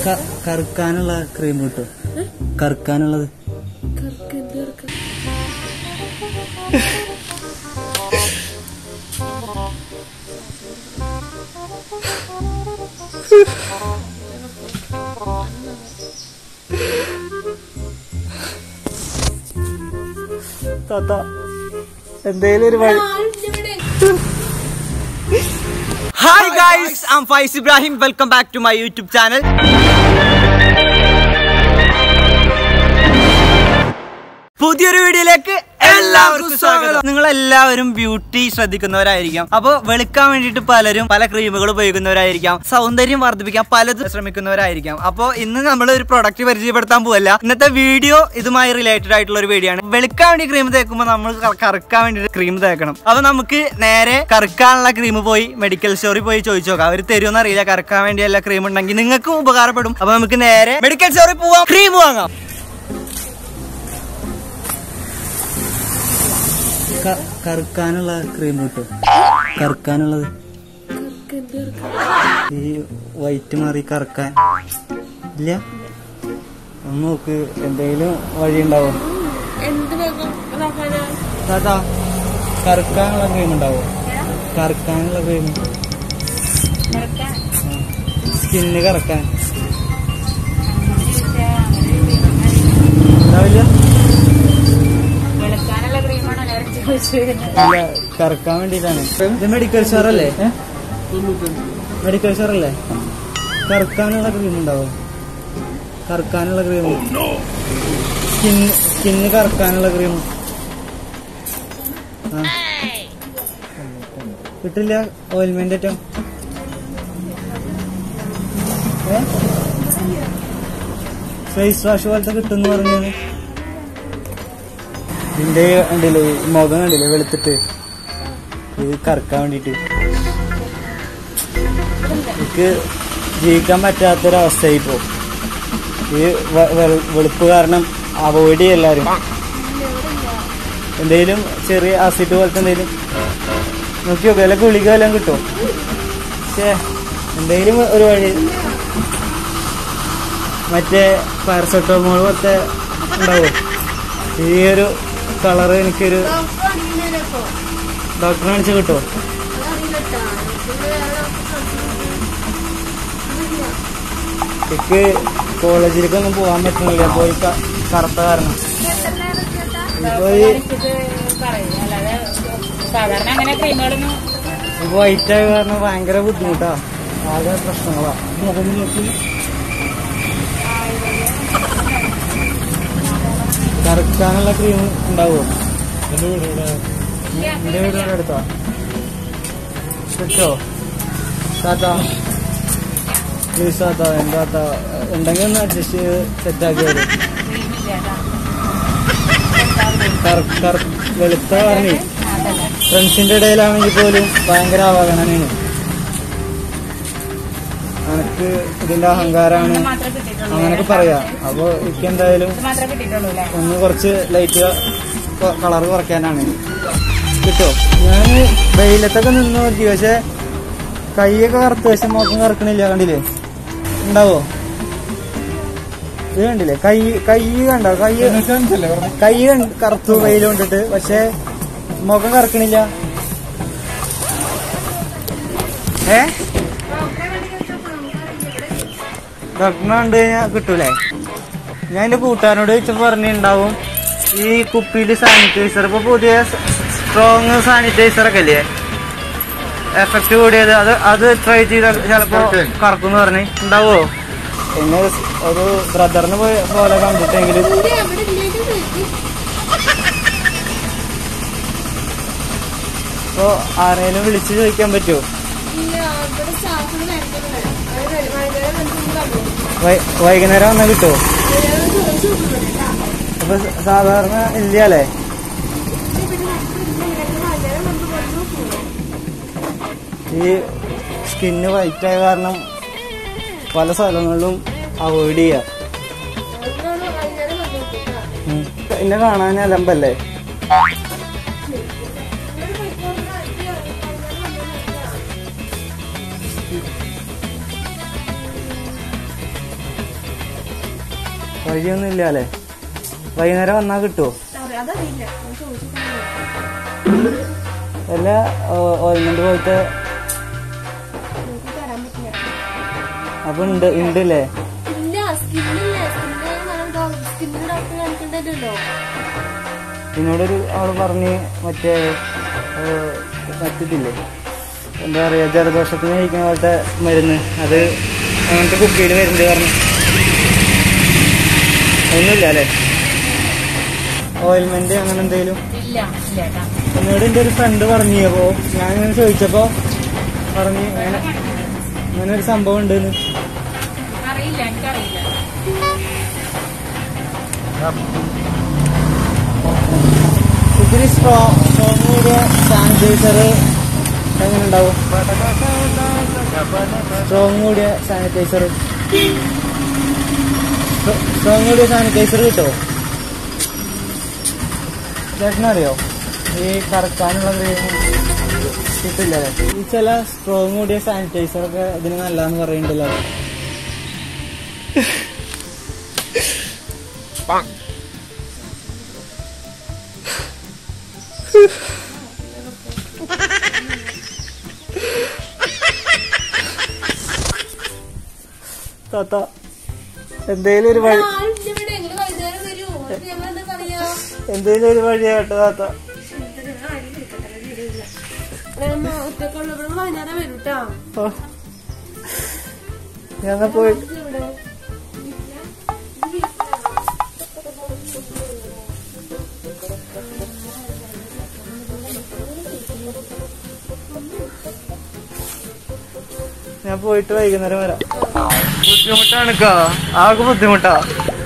ക- കറുക്കാനുള്ള ക്രീം കിട്ടും കറുക്കാനുള്ളത് കറക്ക എന്ത് കറക്ക താത്ത എന്തേലും ഒരു വഴി hi guys I'm Faiz Ibrahim welcome back to my YouTube channel പുതിയൊരു വീഡിയോയിലേക്ക് എല്ലാവർക്കും സ്വാഗതം നിങ്ങൾ എല്ലാവരും ബ്യൂട്ടി ശ്രദ്ധിക്കുന്നവരായിരിക്കാം അപ്പൊ വെളുക്കാൻ വേണ്ടിയിട്ട് പലരും പല ക്രീമുകൾ ഉപയോഗിക്കുന്നവരായിരിക്കാം സൗന്ദര്യം വർദ്ധിപ്പിക്കാൻ പലതും ശ്രമിക്കുന്നവരായിരിക്കാം അപ്പൊ ഇന്ന് നമ്മൾ ഒരു പ്രൊഡക്റ്റ് പരിചയപ്പെടുത്താൻ പോവല്ല ഇന്നത്തെ വീഡിയോ ഇതുമായി റിലേറ്റഡ് ആയിട്ടുള്ള ഒരു വീഡിയോ ആണ് വെളുക്കാൻ വേണ്ടി ക്രീം തേക്കുമ്പോൾ നമ്മൾ ക- കറുക്കാൻ വേണ്ടിയിട്ട് ക്രീം തേക്കണം അപ്പൊ നമുക്ക് നേരെ കറുക്കാനുള്ള ക്രീം പോയി മെഡിക്കൽ സ്റ്റോറിൽ പോയി ചോദിച്ചു നോക്കാം അവർ തരുമെന്ന് അറിയില്ല കറുക്കാൻ വേണ്ടി എല്ലാ ക്രീം ഉണ്ടെങ്കിൽ നിങ്ങൾക്കും ഉപകാരപ്പെടും അപ്പൊ നമുക്ക് നേരെ മെഡിക്കൽ സ്റ്റോറിൽ പോവാം ക്രീം വാങ്ങാം ക- കറുക്കാനുള്ള ക്രീം കിട്ടും കറുക്കാനുള്ളത് കറക്ക എന്ത് കറക്ക ഈ വൈറ്റ് മാറി കറക്കാൻ ഇല്ല ഒന്ന് നോക്ക് എന്തെങ്കിലും വഴി ഉണ്ടാവും എന്ത് വേഗം ഇതാക്കാനാ താത്ത കറുക്കാനുള്ള ക്രീം ഉണ്ടാവും കറുക്കാനുള്ള ക്രീം സ്കിന്ന് കറക്കാൻ ഉണ്ടാവില്ല വെളുക്കാനുള്ള ക്രീമാണ് എല്ലാവരും ചോദിച്ചത് ഇല്ല കറക്കാൻ വേണ്ടിട്ടാണ് ഇത് മെഡിക്കൽ സ്റ്റോർ അല്ലേ മെഡിക്കൽ സ്റ്റോർ അല്ലേ കറക്കാനുള്ള ക്രീം ഉണ്ടാവും കറക്കാനുള്ള ക്രീം സ്കിന്ന് സ്കിന്ന് കറക്കാനുള്ള ക്രീം ആ കിട്ടില്ല ഓയിൽമെന്റ് ഏറ്റവും ഫേസ് വാഷ് പോലത്തെ കിട്ടുമെന്ന് പറഞ്ഞത് ഇതിന്റെ കണ്ടില്ലേ ഈ മുഖം കണ്ടില്ലേ വെളുത്തിട്ട് ഇത് കറക്കാൻ വേണ്ടിട്ട് എനിക്ക് ജീവിക്കാൻ പറ്റാത്തൊരവസ്ഥയായി ഇപ്പോ ഈ വെ- വെളു- വെളുപ്പ് കാരണം അവോയ്ഡ് ചെയ്യും എല്ലാരും എന്തേലും ചെറിയ ആസിഡ് പോലത്തെ എന്തേലും നോക്കി നോക്കി വല്ല ഗുളിക വല്ലതും കിട്ടും പക്ഷേ എന്തേലും ഒരു വഴി മറ്റേ പാരസെറ്റമോൾ പോലത്തെ ഉണ്ടാവോ ഈ ഒരു കളറ് എനിക്കൊരു ഡോക്ടറെ കാണിച്ച് കിട്ടുമോ എനിക്ക് കോളേജിലേക്കൊന്നും പോകാൻ പറ്റുന്നില്ല പോയി ക- കറുത്ത കാരണം ഇപ്പൊ ഈ പറയും അല്ലാതെ സാധാരണ അങ്ങനെ ക്രീമുകളൊന്നും ഇപ്പൊ വൈറ്റ് ആയ കാരണം ഭയങ്കര ബുദ്ധിമുട്ടാ ആകെ പ്രശ്നങ്ങളാ മുഖം നോക്കി കറക്കാനുള്ള ക്രീം ഉണ്ടാവുമോ എന്റെ വീട് ഇവിടെ എന്റെ വീട് ഇവിടെ അടുത്താ കിട്ടോ താത്ത പ്ലീസ് താത്ത എന്താ താത്ത ഉണ്ടെങ്കിൽ ഒന്ന് അഡ്ജസ്റ്റ് ചെയ്ത് സെറ്റാക്കി വരും കറ- കറ- വെളുത്ത പറഞ്ഞേ ഫ്രണ്ട്സിന്റെ ഇടയിലാണെങ്കിൽ പോലും ഭയങ്കര അവഗണനയാണ് എനിക്ക് ഇതിന്റെ അഹങ്കാരാണ് മാത്രമേ കിട്ടിയിട്ടുള്ളൂ അങ്ങനൊക്കെ പറയാ അപ്പൊ എനിക്ക് എന്തായാലും ഇത് മാത്രമേ കിട്ടിയിട്ടുള്ളൂ അല്ലേ ഒന്ന് കുറച്ച് ലൈറ്റ് കളർ കുറയ്ക്കാനാണ് കിട്ടോ ഞാൻ വെയിലത്തൊക്കെ നിന്ന് നോക്കി പക്ഷെ കൈയൊക്കെ കറുത്ത് പക്ഷെ മുഖം കറക്കണില്ല കണ്ടില്ലേ ഉണ്ടാവോ ഇത് കണ്ടില്ലേ കൈ കൈ കണ്ടോ കൈ കൈ കണ്ട് കറുത്തു വെയിൽ കൊണ്ടിട്ട് പക്ഷെ മുഖം കറക്കണില്ല ഏ ഡോക്ടറിനെ കണ്ടു കഴിഞ്ഞാൽ കിട്ടൂലേ ഞാൻ എന്റെ കൂട്ടുകാരനോട് ചോദിച്ചപ്പോ പറഞ്ഞിട്ടുണ്ടാവും ഈ കുപ്പിയിൽ സാനിറ്റൈസർ ഇപ്പൊ പുതിയ സ്ട്രോങ് സാനിറ്റൈസർ ഒക്കെ അല്ലേ എഫക്ട് കൂടിയത് അത് അത് ട്രൈ ചെയ്താൽ ചിലപ്പോ കറക്കും പറഞ്ഞ് ഉണ്ടാവോ എന്നെ ഒരു ബ്രദറിന് പോലെ കണ്ടിട്ടെങ്കിലും ഇവിടെ അവിടെ ഇല്ലേക്ക് ഇപ്പൊ ആരെങ്കിലും വിളിച്ച് ചോദിക്കാൻ പറ്റുമോ ഇല്ല ഇവിടെ സ്റ്റാഫിന് വരുന്നത് അത് വൈകുന്നേരം വന്നിട്ടുണ്ടാവും വൈ- വൈകുന്നേരം വന്നാൽ കിട്ടുമോ അപ്പൊ സാധാരണ ഇല്ല അല്ലേ ഈ സ്കിന്ന് വൈറ്റ് ആയ കാരണം പല സ്ഥലങ്ങളിലും അവോയ്ഡ് ചെയ്യാം ഉം. എന്നെ കാണാൻ അലമ്പല്ലേ വഴിയൊന്നും ഇല്ല അല്ലേ വൈകുന്നേരം വന്നാൽ കിട്ടുമോ അറിയാം അതറിയില്ല ഞാൻ ചോദിച്ചിട്ടില്ല വല്ല ഓയിൽമെന്റ് പോലത്തെ എനിക്ക് തരാൻ പറ്റില്ല അപ്പൊ ഉണ്ട് ഉണ്ട് അല്ലേ ഇല്ല സ്കിന്നില്ല സ്കിന്നിന് സ്കിന്നിന് ഡോക്ടർ കാണിക്കണ്ടല്ലോ എന്നോടൊരു അവള് പറഞ്ഞ് മറ്റേ ഏഹ്, മറ്റിട്ടില്ലേ എന്താ പറയാ ജലദോഷത്തിന് കഴിക്കുന്ന പോലത്തെ മരുന്ന് അത് അങ്ങനത്തെ കുപ്പിയിൽ വരുന്നുണ്ട് പറഞ്ഞു ഒന്നുമില്ല അല്ലേ ഓയിൽമെന്റ് അങ്ങനെ എന്തെങ്കിലും ഇല്ല ഇല്ല കേട്ടാ എന്നോട് എൻ്റെ ഒരു ഫ്രണ്ട് പറഞ്ഞു അപ്പോ ഞാൻ ഇങ്ങനെ ചോദിച്ചപ്പോ പറഞ്ഞു ഇങ്ങനെ ഇങ്ങനെ ഒരു സംഭവം ഉണ്ടെന്ന് അറിയില്ല എനിക്കറിയില്ല ഇത്തിരി സ്ട്രോങ് സ്ട്രോങ് കൂടിയ സാനിറ്റൈസർ എങ്ങനെ ഉണ്ടാവും സ്ട്രോങ് കൂടിയ സാനിറ്റൈസർ സ്ട്രോങ് കൂടിയ സാനിറ്റൈസർ കിട്ടുമോ ചേട്ടനറിയോ ഈ കറക്കാനുള്ള കിട്ടില്ല ഈ ചില സ്ട്രോങ് കൂടിയ സാനിറ്റൈസർ ഒക്കെ ഇതിന് നല്ലതെന്ന് പറയുന്നുണ്ടല്ലോ താത്ത എന്തേലും ഒരു വഴി ആരും ഇല്ല ഇവിടെ എങ്ങനെ വൈകുന്നേരം വരൂ എന്നിട്ട് ഞങ്ങൾ എന്താ പറയാ എന്തേലും ഒരു വഴിയാട്ടോ താത്ത ഒറ്റക്കുള്ളപ്പോൾ വൈകുന്നേരം വരും കേട്ടോ ഓ. ഞങ്ങൾ പോയി ഇവിടെ ഞാൻ പോയിട്ട് വൈകുന്നേരം വരാം ബുദ്ധിമുട്ടാണ് ആകെ ബുദ്ധിമുട്ടാ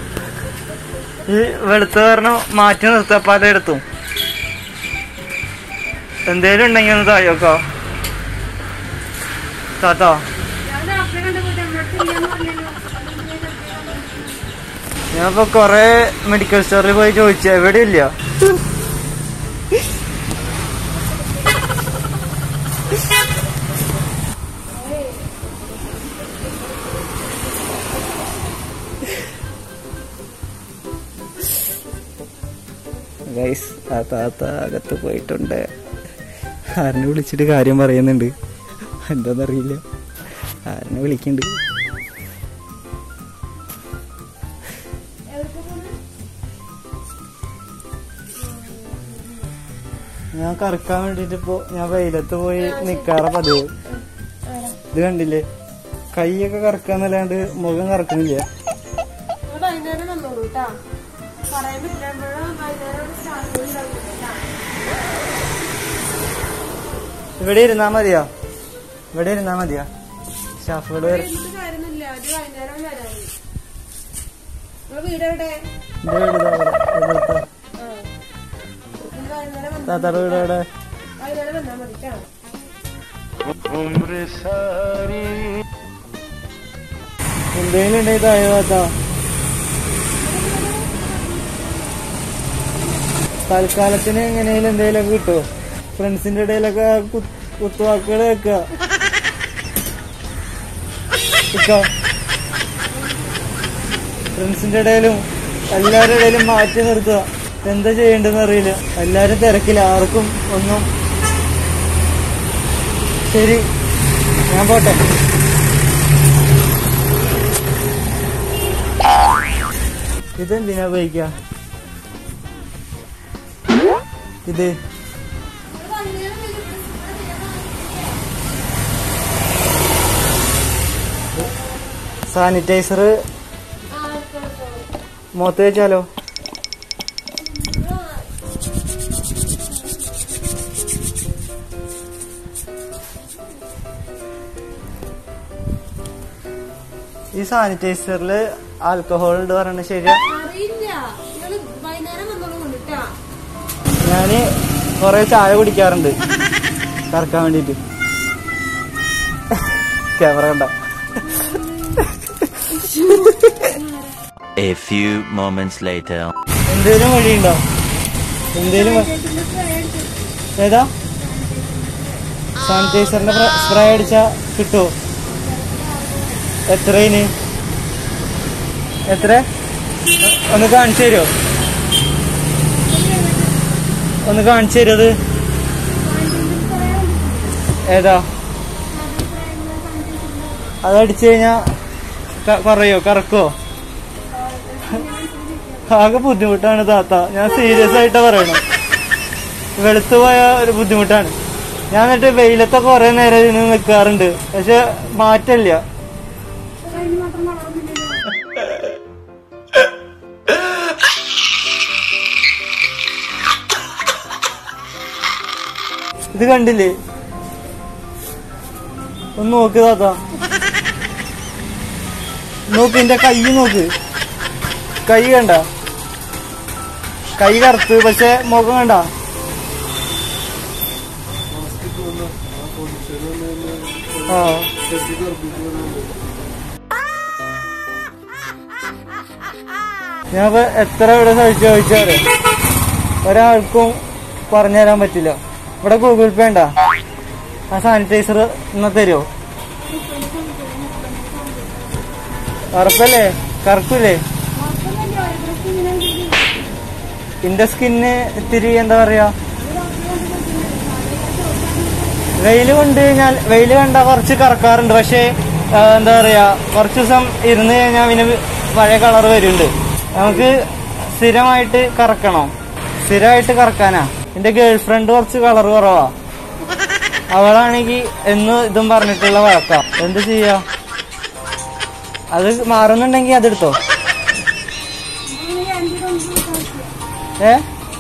ഈ വെളുത്ത കാരണം മാറ്റി നിർത്താ പലയിടത്തും എന്തേലും ഉണ്ടെങ്കിൽ ഒന്ന് താഴെക്കോ താത്തോ ഞാൻ ഡോക്ടറെ കണ്ടുപോയിട്ട് അമ്മത്തില്ലെന്ന് പറഞ്ഞല്ലോ ഞാൻ ഇപ്പൊ കൊറേ മെഡിക്കൽ സ്റ്റോറിൽ പോയി ചോദിച്ചു എവിടെ ഇല്ല ഗൈസ് ആ താത്ത അകത്ത് പോയിട്ടുണ്ട് ആരനെ വിളിച്ചിട്ട് കാര്യം പറയുന്നുണ്ട് എന്താന്നറിയില്ല ആരനെ വിളിക്കുന്നുണ്ട് ഞാൻ കറക്കാൻ വേണ്ടിട്ട് ഇപ്പോ ഞാൻ വെയിലത്ത് പോയി നിക്കാറ പതിവ് ഇത് കണ്ടില്ലേ കൈയൊക്കെ കറക്കാന്നല്ലാണ്ട് മുഖം കറക്കുന്നില്ല നിങ്ങൾ വൈകുന്നേരം വന്നോളൂ കേട്ടാ പറയാൻ പറ്റില്ല നമ്മള് വൈകുന്നേരം സ്റ്റാർട്ട് ഉണ്ടാവും കേട്ടാ ഇവിടെ ഇരുന്നാ മതിയോ ഇവിടെ ഇരുന്നാ മതിയോ ഷാഫോട് വരെ എന്ത് കാര്യമൊന്നുമില്ല അത് വൈകുന്നേരം വരാൻ നിങ്ങളെ വീട് എവിടെ എന്റെ വീട് ഇതാ ഇവിടെ. ഇവിടുത്തെ ആ നിങ്ങൾ വൈകുന്നേരം വന്നാ താത്താടെ വീട് എവിടെ വൈകുന്നേരം വന്നാ മതി കേട്ടോ എന്തേലും ഉണ്ടെങ്കിൽ താഴെ താത്ത തൽക്കാലത്തിന് എങ്ങനെയാലും എന്തേലൊക്കെ കിട്ടുമോ ഫ്രണ്ട്സിന്റെ ഇടയിലൊക്കെ കു- കുത്തുവാക്കുകൾ വെക്കുക ഇട്ടോ ഫ്രണ്ട്സിന്റെ ഇടയിലും എല്ലാവരുടെ ഇടയിലും മാറ്റി നിർത്തുക എന്താ ചെയ്യേണ്ടതെന്ന് അറിയില്ല എല്ലാരും തിരക്കില്ല ആർക്കും ഒന്നും ശരി ഞാൻ പോട്ടെ ഇതെന്തിനാ ഉപയോഗിക്ക ഇത് സാനിറ്റൈസർ ആ ആയിക്കോട്ടെ. മുഖത്ത് വെച്ചാലോ ഈ സാനിറ്റൈസറിൽ ആൽക്കഹോൾ ഉണ്ട് പറയണ ശരിയാ അറിയില്ല നിങ്ങള് വൈകുന്നേരം വന്നോളൂ കൊണ്ടിട്ടാ ഞാന് കൊറേ ചായ കുടിക്കാറുണ്ട് കറക്കാൻ വേണ്ടിട്ട് ക്യാമറ കണ്ട A few moments later. എന്തേലും വഴിയുണ്ടോ എന്തേലും വ- ഏതാ സാനിറ്റൈസറിന്റെ സ്പ്രേ അടിച്ചാ കിട്ടുമോ എത്രയിന് എത്ര ഒന്ന് കാണിച്ചു തരുമോ ഒന്ന് കാണിച്ചു തരുമോ അത് ഏതാ അതടിച്ചു കഴിഞ്ഞാ ക- കുറയോ കറക്കോ ആകെ ബുദ്ധിമുട്ടാണ് താത്ത ഞാൻ സീരിയസ് ആയിട്ട് പറയണം വെളുത്തു പോയ ഒരു ബുദ്ധിമുട്ടാണ് ഞാൻ എന്നിട്ട് വെയിലത്തെ കുറെ നേരം ഇതിന് നിൽക്കാറുണ്ട് പക്ഷെ മാറ്റല്ല ഇത് കണ്ടില്ലേ ഒന്ന് നോക്ക് താത്ത നോക്ക് എന്റെ കൈ നോക്ക് കൈ കണ്ട കൈ കറുത്ത് പക്ഷെ മുഖം കണ്ട ആ ഞാൻ ഇപ്പൊ എത്ര ഇവിടെ സഹിച്ചു ചോദിച്ചാറ് ഒരാൾക്കും പറഞ്ഞു തരാൻ പറ്റില്ല ഇവിടെ ഗൂഗിൾ പേ ഉണ്ടാ ആ സാനിറ്റൈസർ എന്നാ തരുമോ ഉറപ്പല്ലേ കറക്കൂലേ എന്റെ സ്കിന്ന് ഇത്തിരി എന്താ പറയാ വെയിൽ കൊണ്ട് കഴിഞ്ഞാൽ വെയിൽ കണ്ടാൽ കുറച്ച് കറക്കാറുണ്ട് പക്ഷേ ആ, എന്താ പറയാ കുറച്ച് ദിവസം ഇരുന്ന് കഴിഞ്ഞാൽ പിന്നെ പഴയ കളർ വരുന്നുണ്ട് നമുക്ക് സ്ഥിരമായിട്ട് കറക്കണോ സ്ഥിരമായിട്ട് കറക്കാനാ എന്റെ ഗേൾ ഫ്രണ്ട് കുറച്ച് കളർ കുറവാ അവളാണെങ്കിൽ എന്ന് ഇതും പറഞ്ഞിട്ടുള്ള വഴക്കാം എന്ത് ചെയ്യാ അത് മാറുന്നുണ്ടെങ്കിൽ അതെടുത്തോ ഏ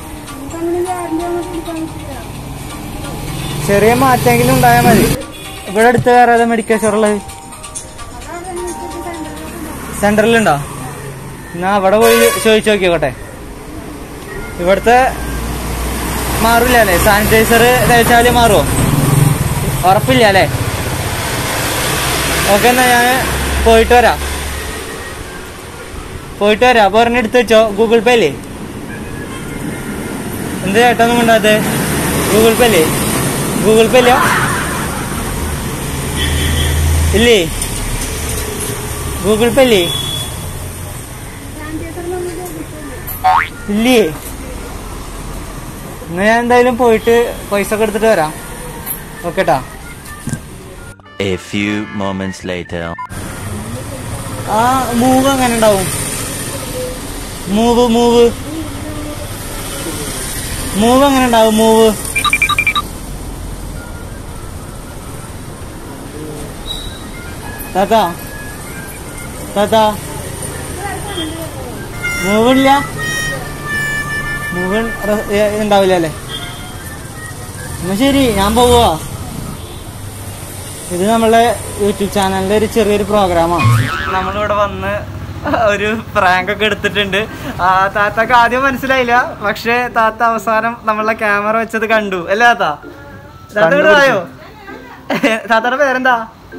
ചെറിയ മാറ്റമെങ്കിലും ഉണ്ടായാൽ മതി ഇവിടെ അടുത്ത് വേറെ ഏതാ മെഡിക്കൽ സ്റ്റോറുള്ളത് സെന്ററിലുണ്ടോ എന്നാ അവിടെ പോയി ചോദിച്ചു നോക്കിയോട്ടെ ഇവിടുത്തെ മാറില്ല അല്ലേ സാനിറ്റൈസർ തേച്ചാല് മാറുമോ ഉറപ്പില്ല അല്ലേ ഓക്കെ എന്നാ ഞാൻ പോയിട്ട് വരാം പോയിട്ട് വരാം അപ്പൊ ഒരെണ്ണം എടുത്ത് വെച്ചോ ഗൂഗിൾ പേ അല്ലേ എന്ത് ചേട്ടൊന്നും ഉണ്ടാകത്തെ ഗൂഗിൾ പേ അല്ലേ ഗൂഗിൾ പേ ഇല്ല ഇല്ലേ ഗൂഗിൾ പേ ഇല്ലേ ഇല്ലേ എന്നാ ഞാൻ എന്തായാലും പോയിട്ട് പൈസ ഒക്കെ എടുത്തിട്ട് വരാം ഓക്കേട്ടാ A few moments later. ആ മൂവ് എങ്ങനെ ഉണ്ടാവും മൂവ് മൂവ് മൂവ് എങ്ങനെ ഉണ്ടാവും മൂവ് താത്താ താത്താ മൂവ് ഇല്ല മൂവ് ഉണ്ടാവില്ല അല്ലേ എന്നാ ശരി ഞാൻ പോവാ ഇത് നമ്മളെ യൂട്യൂബ് ചാനലിന്റെ ഒരു ചെറിയൊരു പ്രോഗ്രാമാണ് നമ്മളിവിടെ വന്ന് ഒരു പ്രാങ്ക് ഒക്കെ എടുത്തിട്ടുണ്ട് ആ താത്താക്ക് ആദ്യം മനസ്സിലായില്ല പക്ഷെ താത്ത അവസാനം നമ്മളെ ക്യാമറ വെച്ചത് കണ്ടു അല്ലേ താത്ത താത്ത ഇവിടെ ആയോ താത്തയുടെ പേരെന്താ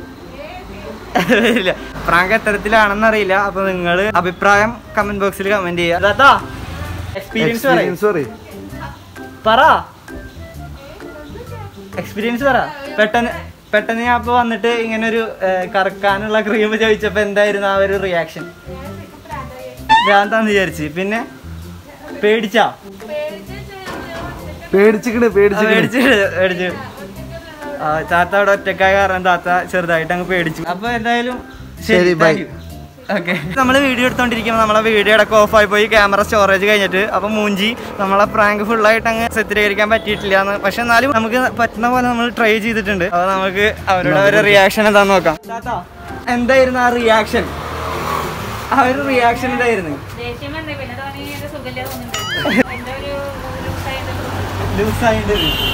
ഇല്ല പ്രാങ്ക് എത്തരത്തിലാണെന്ന് അറിയില്ല അപ്പൊ നിങ്ങൾ അഭിപ്രായം കമന്റ് ബോക്സിൽ കമന്റ് ചെയ്യുക താത്ത എക്സ്പീരിയൻസ് പറയും പറയും പറ എക്സ്പീരിയൻസ് പറ പെട്ടെന്ന് പെട്ടെന്ന് ഞാൻ ഇപ്പൊ വന്നിട്ട് ഇങ്ങനെ ഒരു കറക്കാനുള്ള ക്രീം ചോദിച്ചപ്പോ എന്തായിരുന്നു ആ ഒരു റിയാക്ഷൻ ഭ്രാന്താന്ന് വിചാരിച്ച് പിന്നെ പേടിച്ചാ പേടിച്ചിക്കണ് ആ, പേടിച്ചിക്കണ് പേടിച്ച് പേടിച്ച് ആ, താത്ത അവിടെ ഒറ്റക്കായ കാരണം താത്ത ചെറുതായിട്ട് അങ്ങ് പേടിച്ചു അപ്പൊ എന്തായാലും ശരി, bye. ഓക്കെ നമ്മൾ വീഡിയോ എടുത്തോണ്ടിരിക്കുമ്പോൾ നമ്മളെ വീഡിയോ ഇടയ്ക്ക് ഓഫായി പോയി ക്യാമറ സ്റ്റോറേജ് കഴിഞ്ഞിട്ട് അപ്പൊ മൂഞ്ചി നമ്മളെ പ്രാങ്ക് ഫുള്ളായിട്ട് അങ്ങ് ചിത്രീകരിക്കാൻ പറ്റിയിട്ടില്ല എന്ന് പക്ഷെ എന്നാലും നമുക്ക് പറ്റുന്ന പോലെ നമ്മൾ ട്രൈ ചെയ്തിട്ടുണ്ട് അപ്പൊ നമുക്ക് അവരുടെ ഒരു റിയാക്ഷൻ എന്താന്ന് നോക്കാം താത്ത എന്തായിരുന്നു ആ റിയാക്ഷൻ ആ ഒരു റിയാക്ഷൻ എന്തായിരുന്നു ദേഷ്യം വന്നേ പിന്നെ തോന്നി എന്റെ സുഖമില്ല തോന്നുന്നുണ്ട് എന്റെ ഒരു ലൂസായിട്ട് ലൂസായിട്ട്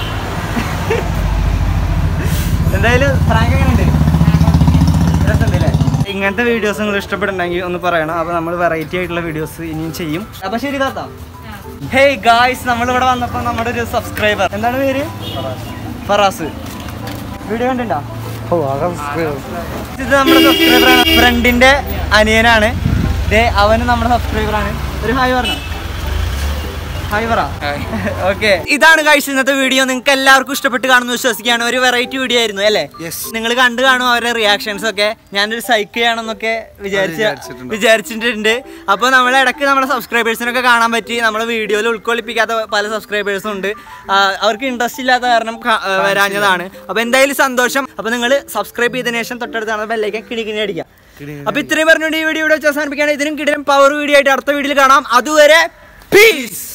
എന്തായാലും പ്രാങ്ക് എങ്ങനെയുണ്ട് രസമുണ്ടല്ലേ ഇങ്ങനത്തെ വീഡിയോസ് നിങ്ങൾ ഇഷ്ടപ്പെടുന്നുണ്ടെങ്കിൽ ഒന്ന് പറയണം അപ്പൊ നമ്മൾ വെറൈറ്റി ആയിട്ടുള്ള വീഡിയോസ് ഇനിയും ചെയ്യും അപ്പൊ ശരി താത്ത ഹേയ് ഗായ്സ് നമ്മൾ ഇവിടെ വന്നപ്പോ നമ്മുടെ ഒരു സബ്സ്ക്രൈബർ എന്താണ് പേര് ഫറാസ് വീഡിയോ കണ്ടിട്ടുണ്ടോ ഓ ആകെ subscribe. ഇത് നമ്മുടെ സബ്സ്ക്രൈബറാണ് ഫ്രണ്ടിന്റെ അനിയനാണ് ദേ അവന് നമ്മുടെ സബ്സ്ക്രൈബറാണ് ഒരു ഹായ് പറഞ്ഞു ഹായ് പറ ഓക്കെ ഇതാണ് കഴിച്ച ഇന്നത്തെ വീഡിയോ നിങ്ങൾക്ക് എല്ലാവർക്കും ഇഷ്ടപ്പെട്ട് കാണുന്നു വിശ്വസിക്കുകയാണ് ഒരു വെറൈറ്റി വീഡിയോ ആയിരുന്നു അല്ലേ നിങ്ങൾ കണ്ടു കാണും അവരുടെ റിയാക്ഷൻസ് ഒക്കെ ഞാനൊരു സൈക്കിളാണെന്നൊക്കെ വിചാരിച്ച വിചാരിച്ചിട്ടുണ്ട് അപ്പോൾ നമ്മളെ ഇടയ്ക്ക് നമ്മുടെ സബ്സ്ക്രൈബേഴ്സിനൊക്കെ കാണാൻ പറ്റി നമ്മുടെ വീഡിയോയിൽ ഉൾക്കൊള്ളിപ്പിക്കാത്ത പല സബ്സ്ക്രൈബേഴ്സും ഉണ്ട് ആ, അവർക്ക് ഇൻട്രസ്റ്റ് ഇല്ലാത്ത കാരണം കാ- ആ, വരാഞ്ഞതാണ് അപ്പോൾ എന്തായാലും സന്തോഷം അപ്പോൾ നിങ്ങൾ സബ്സ്ക്രൈബ് ചെയ്തതിനു ശേഷം തൊട്ടടുത്താണ് ബെല്ലേക്ക് കിണി കിണി അടിക്കാം അപ്പോൾ ഇത്രയും പറഞ്ഞുകൊണ്ട് ഈ വീഡിയോ ഇവിടെ വെച്ച് അവസാനിപ്പിക്കുകയാണ് ഇതിനും കിടലും പവർ വീഡിയോ ആയിട്ട് അടുത്ത വീഡിയോയിൽ കാണാം അതുവരെ പീസ്